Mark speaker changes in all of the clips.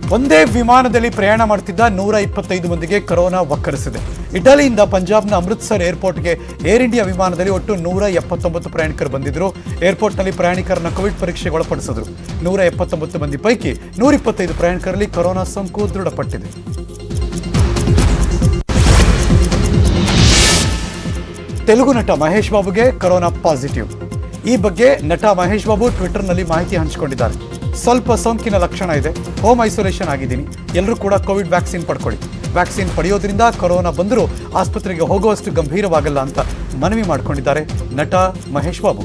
Speaker 1: ಒಂದೇ ವಿಮಾನದಲ್ಲಿ ಪ್ರಯಾಣ ಮಾಡ್ತಿದ್ದ ನೂರ ಇಪ್ಪತ್ತೈದು ಮಂದಿಗೆ ಕೊರೋನಾ ಒಕ್ಕರಿಸಿದೆ ಇಟಲಿಯಿಂದ ಪಂಜಾಬ್ನ ಅಮೃತ್ಸರ್ ಏರ್ಪೋರ್ಟ್ಗೆ ಏರ್ ಇಂಡಿಯಾ ವಿಮಾನದಲ್ಲಿ ಒಟ್ಟು ನೂರ ಎಪ್ಪತ್ತೊಂಬತ್ತು ಪ್ರಯಾಣಿಕರು ಬಂದಿದ್ದರು ಏರ್ಪೋರ್ಟ್ನಲ್ಲಿ ಪ್ರಯಾಣಿಕರನ್ನ ಕೋವಿಡ್ ಪರೀಕ್ಷೆಗೆ ಒಳಪಡಿಸಿದ್ರು ನೂರ ಎಪ್ಪತ್ತೊಂಬತ್ತು ಮಂದಿ ಪೈಕಿ ನೂರ ಇಪ್ಪತ್ತೈದು ಪ್ರಯಾಣಿಕರಲ್ಲಿ ಕೊರೋನಾ ಸೋಂಕು ದೃಢಪಟ್ಟಿದೆ ತೆಲುಗು ನಟ ಮಹೇಶ್ ಬಾಬುಗೆ ಕೊರೋನಾ ಪಾಸಿಟಿವ್ ಈ ಬಗ್ಗೆ ನಟ ಮಹೇಶ್ ಬಾಬು ಟ್ವಿಟರ್ನಲ್ಲಿ ಮಾಹಿತಿ ಹಂಚಿಕೊಂಡಿದ್ದಾರೆ ಸ್ವಲ್ಪ ಸೋಂಕಿನ ಲಕ್ಷಣ ಇದೆ ಹೋಮ್ ಐಸೋಲೇಷನ್ ಆಗಿದ್ದೀನಿ ಎಲ್ಲರೂ ಕೂಡ ಕೋವಿಡ್ ವ್ಯಾಕ್ಸಿನ್ ಪಡ್ಕೊಳ್ಳಿ ವ್ಯಾಕ್ಸಿನ್ ಪಡೆಯೋದ್ರಿಂದ ಕೊರೋನಾ ಬಂದರೂ ಆಸ್ಪತ್ರೆಗೆ ಹೋಗುವಷ್ಟು ಗಂಭೀರವಾಗಲ್ಲ ಅಂತ ಮನವಿ ಮಾಡಿಕೊಂಡಿದ್ದಾರೆ ನಟ ಮಹೇಶ್ ಬಾಬು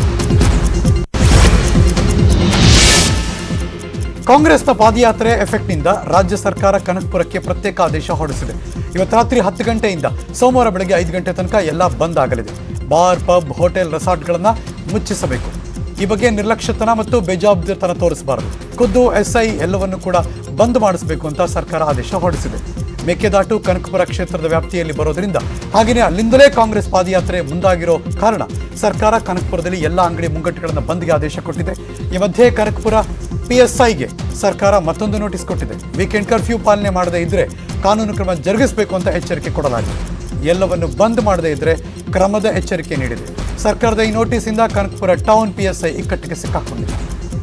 Speaker 1: ಕಾಂಗ್ರೆಸ್ನ ಪಾದಯಾತ್ರೆ ಎಫೆಕ್ಟ್ನಿಂದ ರಾಜ್ಯ ಸರ್ಕಾರ ಕನಕಪುರಕ್ಕೆ ಪ್ರತ್ಯೇಕ ಆದೇಶ ಹೊರಡಿಸಿದೆ ಇವತ್ತು ರಾತ್ರಿ ಹತ್ತು ಗಂಟೆಯಿಂದ ಸೋಮವಾರ ಬೆಳಗ್ಗೆ ಐದು ಗಂಟೆ ತನಕ ಎಲ್ಲ ಬಂದ್ ಆಗಲಿದೆ ಬಾರ್ ಪಬ್ ಹೋಟೆಲ್ ರೆಸಾರ್ಟ್ಗಳನ್ನು ಮುಚ್ಚಿಸಬೇಕು ಈ ಬಗ್ಗೆ ನಿರ್ಲಕ್ಷ್ಯತನ ಮತ್ತು ಬೇಜವಾಬ್ದಾರಿತನ ತೋರಿಸಬಾರದು ಖುದ್ದು ಎಸ್ಐ ಎಲ್ಲವನ್ನು ಕೂಡ ಬಂದ್ ಮಾಡಿಸಬೇಕು ಅಂತ ಸರ್ಕಾರ ಆದೇಶ ಹೊರಡಿಸಿದೆ ಮೇಕೆದಾಟು ಕನಕಪುರ ಕ್ಷೇತ್ರದ ವ್ಯಾಪ್ತಿಯಲ್ಲಿ ಬರೋದ್ರಿಂದ ಹಾಗೆಯೇ ಅಲ್ಲಿಂದಲೇ ಕಾಂಗ್ರೆಸ್ ಪಾದಯಾತ್ರೆ ಮುಂದಾಗಿರೋ ಕಾರಣ ಸರ್ಕಾರ ಕನಕಪುರದಲ್ಲಿ ಎಲ್ಲ ಅಂಗಡಿ ಮುಂಗಟ್ಟುಗಳನ್ನು ಬಂದ್ಗೆ ಆದೇಶ ಕೊಟ್ಟಿದೆ ಈ ಮಧ್ಯೆ ಕನಕಪುರ ಪಿಎಸ್ಐಗೆ ಸರ್ಕಾರ ಮತ್ತೊಂದು ನೋಟಿಸ್ ಕೊಟ್ಟಿದೆ ವೀಕೆಂಡ್ ಕರ್ಫ್ಯೂ ಪಾಲನೆ ಮಾಡದೇ ಇದ್ರೆ ಕಾನೂನು ಕ್ರಮ ಜರುಗಿಸಬೇಕು ಅಂತ ಎಚ್ಚರಿಕೆ ಕೊಡಲಾಗಿದೆ ಎಲ್ಲವನ್ನು ಬಂದ್ ಮಾಡದೇ ಇದ್ರೆ ಕ್ರಮದ ಎಚ್ಚರಿಕೆ ನೀಡಿದೆ ಸರ್ಕಾರದ ಈ ನೋಟಿಸಿಂದ ಕನಕಪುರ ಟೌನ್ ಪಿಎಸ್ಐ ಇಕ್ಕಟ್ಟಿಗೆ ಸಿಕ್ಕಾಕೊಂಡಿದೆ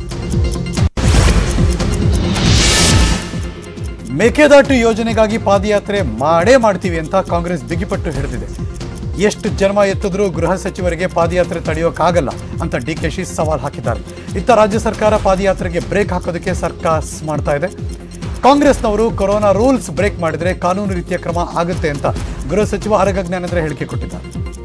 Speaker 1: ಮೇಕೆದಾಟು ಯೋಜನೆಗಾಗಿ ಪಾದಯಾತ್ರೆ ಮಾಡೇ ಮಾಡ್ತೀವಿ ಅಂತ ಕಾಂಗ್ರೆಸ್ ಬಿಗಿಪಟ್ಟು ಹಿಡಿದಿದೆ ಎಷ್ಟು ಜನ್ಮ ಎತ್ತಿದ್ರೂ ಗೃಹ ಸಚಿವರಿಗೆ ಪಾದಯಾತ್ರೆ ತಡೆಯೋಕ್ಕಾಗಲ್ಲ ಅಂತ ಡಿ ಕೆ ಶಿ ಸವಾಲ್ ಹಾಕಿದ್ದಾರೆ ಇತ್ತ ರಾಜ್ಯ ಸರ್ಕಾರ ಪಾದಯಾತ್ರೆಗೆ ಬ್ರೇಕ್ ಹಾಕೋದಕ್ಕೆ ಸರ್ಕಾಸ್ ಮಾಡ್ತಾ ಇದೆ ಕಾಂಗ್ರೆಸ್ನವರು ಕೊರೋನಾ ರೂಲ್ಸ್ ಬ್ರೇಕ್ ಮಾಡಿದ್ರೆ ಕಾನೂನು ರೀತಿಯ ಕ್ರಮ ಆಗುತ್ತೆ ಅಂತ ಗೃಹ ಸಚಿವ ಆರಗ ಜ್ಞಾನೇಂದ್ರ ಹೇಳಿಕೆ ಕೊಟ್ಟಿದ್ದಾರೆ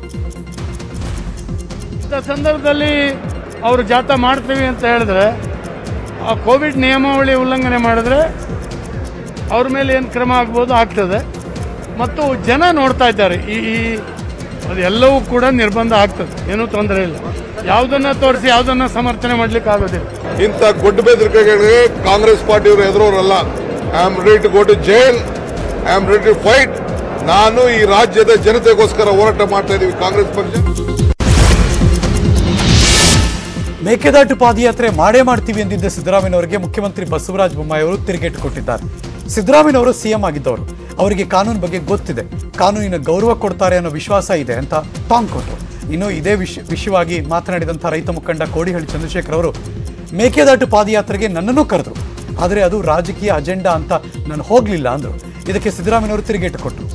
Speaker 2: ಇಂಥ ಸಂದರ್ಭದಲ್ಲಿ ಅವರು ಜಾಥಾ ಮಾಡ್ತೀವಿ ಅಂತ ಹೇಳಿದ್ರೆ ಆ ಕೋವಿಡ್ ನಿಯಮಾವಳಿ ಉಲ್ಲಂಘನೆ ಮಾಡಿದ್ರೆ ಅವ್ರ ಮೇಲೆ ಏನು ಕ್ರಮ ಆಗ್ಬೋದು ಆಗ್ತದೆ ಮತ್ತು ಜನ ನೋಡ್ತಾ ಇದ್ದಾರೆ ಈ ಈ ಅದೆಲ್ಲವೂ ಕೂಡ ನಿರ್ಬಂಧ ಆಗ್ತದೆ ಏನೂ ತೊಂದರೆ ಇಲ್ಲ ಯಾವುದನ್ನ ತೋರಿಸಿ ಯಾವುದನ್ನ ಸಮರ್ಥನೆ ಮಾಡ್ಲಿಕ್ಕೆ ಆಗೋದಿಲ್ಲ
Speaker 3: ಇಂಥ ಗುಡ್ಡ ಬೆದರಿಕೆಗಳಿಗೆ ಕಾಂಗ್ರೆಸ್ ಪಾರ್ಟಿಯವರು ಎದುರೋರಲ್ಲ I am ready to go to jail I am ready to fight ನಾನು ಈ ರಾಜ್ಯದ ಜನತೆಗೋಸ್ಕರ ಹೋರಾಟ ಮಾಡ್ತಾ ಇದ್ದೀವಿ ಕಾಂಗ್ರೆಸ್ ಪಕ್ಷ
Speaker 1: ಮೇಕೆದಾಟು ಪಾದಯಾತ್ರೆ ಮಾಡೇ ಮಾಡ್ತೀವಿ ಎಂದಿದ್ದ ಸಿದ್ದರಾಮಯ್ಯನವರಿಗೆ ಮುಖ್ಯಮಂತ್ರಿ ಬಸವರಾಜ ಬೊಮ್ಮಾಯಿ ಅವರು ತಿರುಗೇಟು ಕೊಟ್ಟಿದ್ದಾರೆ ಸಿದ್ದರಾಮಯ್ಯನವರು ಸಿಎಂ ಆಗಿದ್ದವರು ಅವರಿಗೆ ಕಾನೂನು ಬಗ್ಗೆ ಗೊತ್ತಿದೆ ಕಾನೂನಿನ ಗೌರವ ಕೊಡ್ತಾರೆ ಅನ್ನೋ ವಿಶ್ವಾಸ ಇದೆ ಅಂತ ಟಾಂಗ್ ಕೊಟ್ಟರು ಇನ್ನು ಇದೇ ವಿಷ ವಿಷಯವಾಗಿ ಮಾತನಾಡಿದಂಥ ರೈತ ಮುಖಂಡ ಕೋಡಿಹಳ್ಳಿ ಚಂದ್ರಶೇಖರ್ ಅವರು ಮೇಕೆದಾಟು ಪಾದಯಾತ್ರೆಗೆ ನನ್ನನ್ನು ಕರೆದ್ರು ಆದರೆ ಅದು ರಾಜಕೀಯ ಅಜೆಂಡಾ ಅಂತ ನಾನು ಹೋಗಲಿಲ್ಲ ಅಂದರು ಇದಕ್ಕೆ ಸಿದ್ದರಾಮಯ್ಯನವರು ತಿರುಗೇಟು ಕೊಟ್ಟರು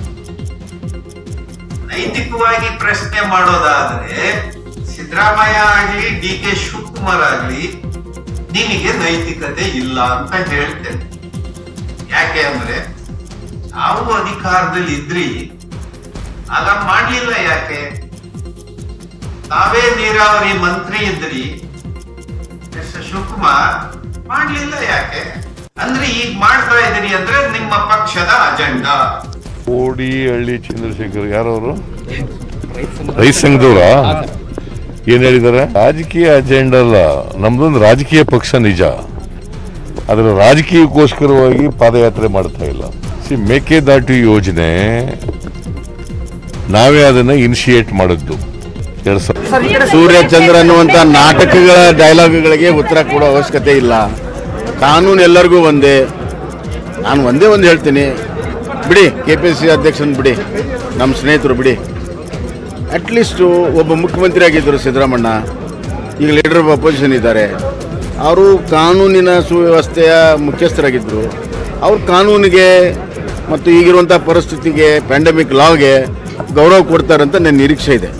Speaker 4: ನೈತಿಕವಾಗಿ ಪ್ರಶ್ನೆ ಮಾಡೋದಾದ್ರೆ ಸಿದ್ದರಾಮಯ್ಯ ಆಗ್ಲಿ ಡಿ ಕೆ ಶಿವಕುಮಾರ್ ಆಗ್ಲಿ ನಿನಗೆ ನೈತಿಕತೆ ಇಲ್ಲ ಅಂತ ಹೇಳ್ತೇನೆ ಯಾಕೆ ಅಂದ್ರೆ ನಾವು ಅಧಿಕಾರದಲ್ಲಿ ಇದ್ರಿ ಆಗ ಮಾಡ್ಲಿಲ್ಲ ಯಾಕೆ ತಾವೇ ನೀರಾವರಿ ಮಂತ್ರಿ ಇದ್ರಿ ಎಸ್ ಶಿವಕುಮಾರ್ ಮಾಡ್ಲಿಲ್ಲ ಯಾಕೆ ಅಂದ್ರೆ ಈಗ ಮಾಡ್ತಾ ಇದೀರಿ ಅಂದ್ರೆ ನಿಮ್ಮ ಪಕ್ಷದ ಅಜೆಂಡಾ
Speaker 5: ಕೋಡಿ ಹಳ್ಳಿ ಚಂದ್ರಶೇಖರ್ ಯಾರವರು ರೈತ ಸಂಘದವ್ರ ಏನ್ ಹೇಳಿದ್ದಾರೆ ರಾಜಕೀಯ ಅಜೆಂಡಾ ಅಲ್ಲ ನಮ್ದೊಂದು ರಾಜಕೀಯ ಪಕ್ಷ ನಿಜ ಅದರ ರಾಜಕೀಯಕ್ಕೋಸ್ಕರವಾಗಿ ಪಾದಯಾತ್ರೆ ಮಾಡ್ತಾ ಇಲ್ಲ ಸಿ ಮೇಕೆದಾಟು ಯೋಜನೆ ನಾವೇ ಅದನ್ನ ಇನಿಷಿಯೇಟ್ ಮಾಡಿದ್ದು ಎರಡ್ ಸಾವಿರ
Speaker 6: ಸೂರ್ಯ ಚಂದ್ರ ಅನ್ನುವಂಥ ನಾಟಕಗಳ ಡೈಲಾಗ್ಗಳಿಗೆ ಉತ್ತರ ಕೊಡೋ ಅವಶ್ಯಕತೆ ಇಲ್ಲ ಕಾನೂನು ಎಲ್ಲರಿಗೂ ಒಂದೇ ನಾನು ಒಂದೇ ಒಂದು ಹೇಳ್ತೀನಿ ಬಿಡಿ ಕೆ ಪಿ ಸಿ ಅಧ್ಯಕ್ಷನ ಬಿಡಿ ನಮ್ಮ ಸ್ನೇಹಿತರು ಬಿಡಿ ಅಟ್ಲೀಸ್ಟು ಒಬ್ಬ ಮುಖ್ಯಮಂತ್ರಿ ಆಗಿದ್ದರು ಸಿದ್ದರಾಮಣ್ಣ ಈಗ ಲೀಡರ್ ಆಫ್ ಅಪೋಸಿಷನ್ ಇದ್ದಾರೆ ಅವರು ಕಾನೂನಿನ ಸುವ್ಯವಸ್ಥೆಯ ಮುಖ್ಯಸ್ಥರಾಗಿದ್ದರು ಅವ್ರು ಕಾನೂನಿಗೆ ಮತ್ತು ಈಗಿರುವಂಥ ಪರಿಸ್ಥಿತಿಗೆ ಪ್ಯಾಂಡಮಿಕ್ ಲಾಗೆ ಗೌರವ ಕೊಡ್ತಾರಂತ ನನ್ನ ನಿರೀಕ್ಷೆ ಇದೆ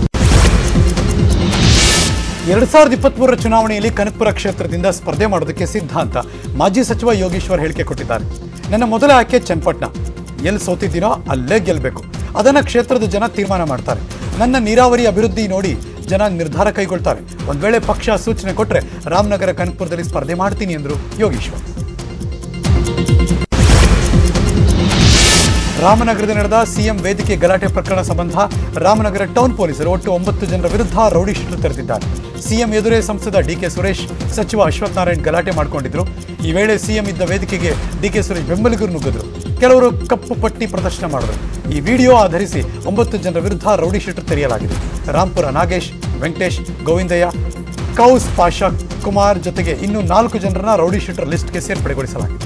Speaker 1: ಎರಡ್ ಸಾವಿರದ ಇಪ್ಪತ್ಮೂರರ ಚುನಾವಣೆಯಲ್ಲಿ ಕನಕಪುರ ಕ್ಷೇತ್ರದಿಂದ ಸ್ಪರ್ಧೆ ಮಾಡೋದಕ್ಕೆ ಸಿದ್ಧ ಅಂತ ಮಾಜಿ ಸಚಿವ ಯೋಗೇಶ್ವರ್ ಹೇಳಿಕೆ ಕೊಟ್ಟಿದ್ದಾರೆ ನನ್ನ ಮೊದಲ ಆಯ್ಕೆ ಚನ್ನಪಟ್ಟಣ ಎಲ್ಲಿ ಸೋತಿದ್ದೀನೋ ಅಲ್ಲೇ ಗೆಲ್ಲಬೇಕು ಅದನ್ನ ಕ್ಷೇತ್ರದ ಜನ ತೀರ್ಮಾನ ಮಾಡ್ತಾರೆ ನನ್ನ ನೀರಾವರಿ ಅಭಿವೃದ್ಧಿ ನೋಡಿ ಜನ ನಿರ್ಧಾರ ಕೈಗೊಳ್ತಾರೆ ಒಂದ್ ವೇಳೆ ಪಕ್ಷ ಸೂಚನೆ ಕೊಟ್ರೆ ರಾಮನಗರ ಕನಕಪುರದಲ್ಲಿ ಸ್ಪರ್ಧೆ ಮಾಡ್ತೀನಿ ಎಂದರು ಯೋಗೇಶ್ವರ್ ರಾಮನಗರದ ನಡೆದ ಸಿಎಂ ವೇದಿಕೆ ಗಲಾಟೆ ಪ್ರಕರಣ ಸಂಬಂಧ ರಾಮನಗರ ಟೌನ್ ಪೊಲೀಸರು ಒಟ್ಟು ಒಂಬತ್ತು ಜನರ ವಿರುದ್ಧ ರೌಡಿ ಶೀಟ್ ತೆರೆದಿದ್ದಾರೆ ಸಿಎಂ ಎದುರೇ ಸಂಸದ ಡಿಕೆ ಸುರೇಶ್ ಸಚಿವ ಅಶ್ವಥ್ ನಾರಾಯಣ್ ಗಲಾಟೆ ಮಾಡಿಕೊಂಡಿದ್ರು ಈ ವೇಳೆ ಸಿಎಂ ಇದ್ದ ವೇದಿಕೆಗೆ ಡಿಕೆ ಸುರೇಶ್ ಬೆಂಬಲಿಗರು ನುಗ್ಗಿದ್ರು ಕೆಲವರು ಕಪ್ಪು ಪಟ್ಟಿ ಪ್ರದರ್ಶನ ಮಾಡಿದ್ರು ಈ ವಿಡಿಯೋ ಆಧರಿಸಿ ಒಂಬತ್ತು ಜನರ ವಿರುದ್ಧ ರೌಡಿ ಶೀಟ್ ತೆರೆಯಲಾಗಿದೆ ರಾಂಪುರ ನಾಗೇಶ್ ವೆಂಕಟೇಶ್ ಗೋವಿಂದಯ್ಯ ಕೌಸ್ ಪಾಷಾ ಕುಮಾರ್ ಜೊತೆಗೆ ಇನ್ನು ನಾಲ್ಕು ಜನರನ್ನ ರೌಡಿ ಶೀಟರ್ ಲಿಸ್ಟ್ಗೆ ಸೇರ್ಪಡೆಗೊಳಿಸಲಾಗಿದೆ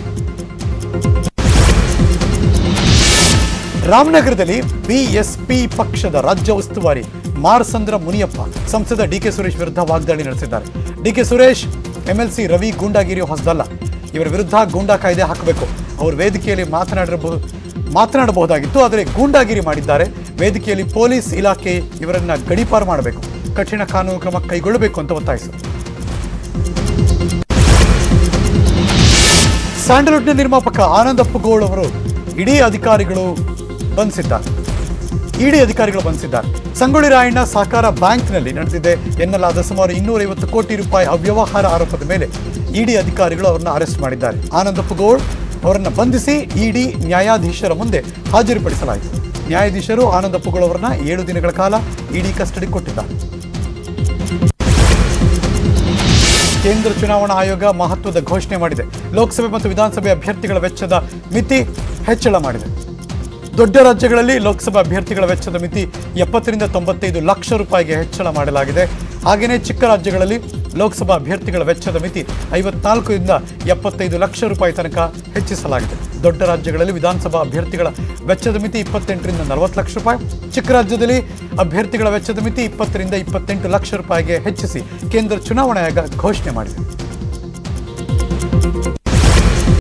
Speaker 1: ರಾಮನಗರದಲ್ಲಿ ಬಿಎಸ್ಪಿ ಪಕ್ಷದ ರಾಜ್ಯ ಉಸ್ತುವಾರಿ ಮಾರ್ಸಂದ್ರ ಮುನಿಯಪ್ಪ ಸಂಸದ ಡಿಕೆ ಸುರೇಶ್ ವಿರುದ್ಧ ವಾಗ್ದಾಳಿ ನಡೆಸಿದ್ದಾರೆ ಡಿಕೆ ಸುರೇಶ್ ಎಂಎಲ್ಸಿ ರವಿ ಗೂಂಡಾಗಿರಿ ಹೊಸದಲ್ಲ ಇವರ ವಿರುದ್ಧ ಗೂಂಡಾ ಕಾಯ್ದೆ ಹಾಕಬೇಕು ಅವರು ವೇದಿಕೆಯಲ್ಲಿ ಮಾತನಾಡಿರಬಹುದು ಮಾತನಾಡಬಹುದಾಗಿತ್ತು ಆದರೆ ಗೂಂಡಾಗಿರಿ ಮಾಡಿದ್ದಾರೆ ವೇದಿಕೆಯಲ್ಲಿ ಪೊಲೀಸ್ ಇಲಾಖೆ ಇವರನ್ನ ಗಡೀಪಾರು ಮಾಡಬೇಕು ಕಠಿಣ ಕಾನೂನು ಕ್ರಮ ಕೈಗೊಳ್ಳಬೇಕು ಅಂತ ಒತ್ತಾಯಿಸಿದರು ಸ್ಯಾಂಡಲ್ವುಡ್ನ ನಿರ್ಮಾಪಕ ಆನಂದ್ ಅಪ್ಪಗೋಳ್ ಅವರು ಇಡೀ ಅಧಿಕಾರಿಗಳು ಬಂಧಿಸಿದ್ದಾರೆ ಇಡಿ ಅಧಿಕಾರಿಗಳು ಬಂಧಿಸಿದ್ದಾರೆ ಸಂಗೊಳ್ಳಿ ರಾಯಣ್ಣ ಸಹಕಾರ ಬ್ಯಾಂಕ್ನಲ್ಲಿ ನಡೆದಿದೆ ಎನ್ನಲಾದ ಸುಮಾರು ಇನ್ನೂರೈವತ್ತು ಕೋಟಿ ರೂಪಾಯಿ ಅವ್ಯವಹಾರ ಆರೋಪದ ಮೇಲೆ ಇಡಿ ಅಧಿಕಾರಿಗಳು ಅವರನ್ನು ಅರೆಸ್ಟ್ ಮಾಡಿದ್ದಾರೆ ಆನಂದ್ ಅಪ್ಪಗೋಳ್ ಅವರನ್ನು ಬಂಧಿಸಿ ಇಡಿ ನ್ಯಾಯಾಧೀಶರ ಮುಂದೆ ಹಾಜರುಪಡಿಸಲಾಯಿತು ನ್ಯಾಯಾಧೀಶರು ಆನಂದ್ ಅಪ್ಪಗೋಳ್ ಅವರನ್ನ ಏಳು ದಿನಗಳ ಕಾಲ ಇಡಿ ಕಸ್ಟಡಿ ಕೊಟ್ಟಿದ್ದಾರೆ ಕೇಂದ್ರ ಚುನಾವಣಾ ಆಯೋಗ ಮಹತ್ವದ ಘೋಷಣೆ ಮಾಡಿದೆ ಲೋಕಸಭೆ ಮತ್ತು ವಿಧಾನಸಭೆ ಅಭ್ಯರ್ಥಿಗಳ ವೆಚ್ಚದ ಮಿತಿ ಹೆಚ್ಚಳ ಮಾಡಿದೆ ದೊಡ್ಡ ರಾಜ್ಯಗಳಲ್ಲಿ ಲೋಕಸಭಾ ಅಭ್ಯರ್ಥಿಗಳ ವೆಚ್ಚದ ಮಿತಿ ಎಪ್ಪತ್ತರಿಂದ ತೊಂಬತ್ತೈದು ಲಕ್ಷ ರೂಪಾಯಿಗೆ ಹೆಚ್ಚಳ ಮಾಡಲಾಗಿದೆ ಹಾಗೆಯೇ ಚಿಕ್ಕ ರಾಜ್ಯಗಳಲ್ಲಿ ಲೋಕಸಭಾ ಅಭ್ಯರ್ಥಿಗಳ ವೆಚ್ಚದ ಮಿತಿ ಐವತ್ನಾಲ್ಕರಿಂದ ಎಪ್ಪತ್ತೈದು ಲಕ್ಷ ರೂಪಾಯಿ ತನಕ ಹೆಚ್ಚಿಸಲಾಗಿದೆ ದೊಡ್ಡ ರಾಜ್ಯಗಳಲ್ಲಿ ವಿಧಾನಸಭಾ ಅಭ್ಯರ್ಥಿಗಳ ವೆಚ್ಚದ ಮಿತಿ ಇಪ್ಪತ್ತೆಂಟರಿಂದ ನಲವತ್ತು ಲಕ್ಷ ರೂಪಾಯಿ ಚಿಕ್ಕ ರಾಜ್ಯದಲ್ಲಿ ಅಭ್ಯರ್ಥಿಗಳ ವೆಚ್ಚದ ಮಿತಿ ಇಪ್ಪತ್ತರಿಂದ ಇಪ್ಪತ್ತೆಂಟು ಲಕ್ಷ ರೂಪಾಯಿಗೆ ಹೆಚ್ಚಿಸಿ ಕೇಂದ್ರ ಚುನಾವಣಾ ಆಯೋಗ ಘೋಷಣೆ ಮಾಡಿದೆ